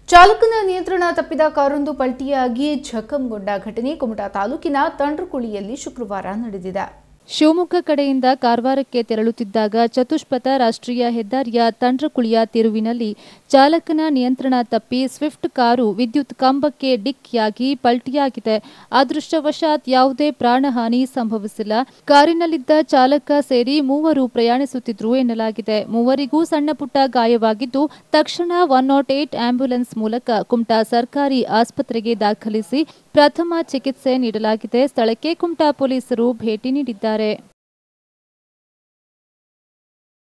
ಚಾಲಕನ ನಿಯಂತ್ರಣ ತಪ್ಪಿದ ಕಾರೊಂದು ಪಲ್ಟಿಯಾಗಿ ಜಖಂಗೊಂಡ ಘಟನೆ ಕುಮಟಾ ತಾಲೂಕಿನ ತಂಡ್ರಕುಳಿಯಲ್ಲಿ ಶುಕ್ರವಾರ ನಡೆದಿದೆ ಶಿವಮೊಗ್ಗ ಕಡೆಯಿಂದ ಕಾರವಾರಕ್ಕೆ ತೆರಳುತ್ತಿದ್ದಾಗ ಚತುಷ್ಪಥ ರಾಷ್ಟ್ರೀಯ ಹೆದ್ದಾರಿಯ ತಂಡ್ರಕುಳಿಯ ತಿರುವಿನಲ್ಲಿ ಚಾಲಕನ ನಿಯಂತ್ರಣ ತಪ್ಪಿ ಸ್ವಿಫ್ಟ್ ಕಾರು ವಿದ್ಯುತ್ ಕಂಬಕ್ಕೆ ಡಿಕ್ಕಿಯಾಗಿ ಪಲ್ಟಿಯಾಗಿದೆ ಅದೃಷ್ಟವಶಾತ್ ಯಾವುದೇ ಪ್ರಾಣಹಾನಿ ಸಂಭವಿಸಿಲ್ಲ ಕಾರಿನಲ್ಲಿದ್ದ ಚಾಲಕ ಸೇರಿ ಮೂವರು ಪ್ರಯಾಣಿಸುತ್ತಿದ್ರು ಎನ್ನಲಾಗಿದೆ ಮೂವರಿಗೂ ಸಣ್ಣ ಪುಟ್ಟ ಗಾಯವಾಗಿದ್ದು ತಕ್ಷಣ ಒನ್ ನಾಟ್ ಏಟ್ ಆಂಬ್ಯುಲೆನ್ಸ್ ಮೂಲಕ ಕುಮಟಾ ಸರ್ಕಾರಿ ಆಸ್ಪತ್ರೆಗೆ ದಾಖಲಿಸಿ ಪ್ರಥಮ ಚಿಕಿತ್ಸೆ ನೀಡಲಾಗಿದೆ ಸ್ಥಳಕ್ಕೆ ಕುಮಟಾ ಪೊಲೀಸರು ಭೇಟಿ ನೀಡಿದ್ದಾರೆ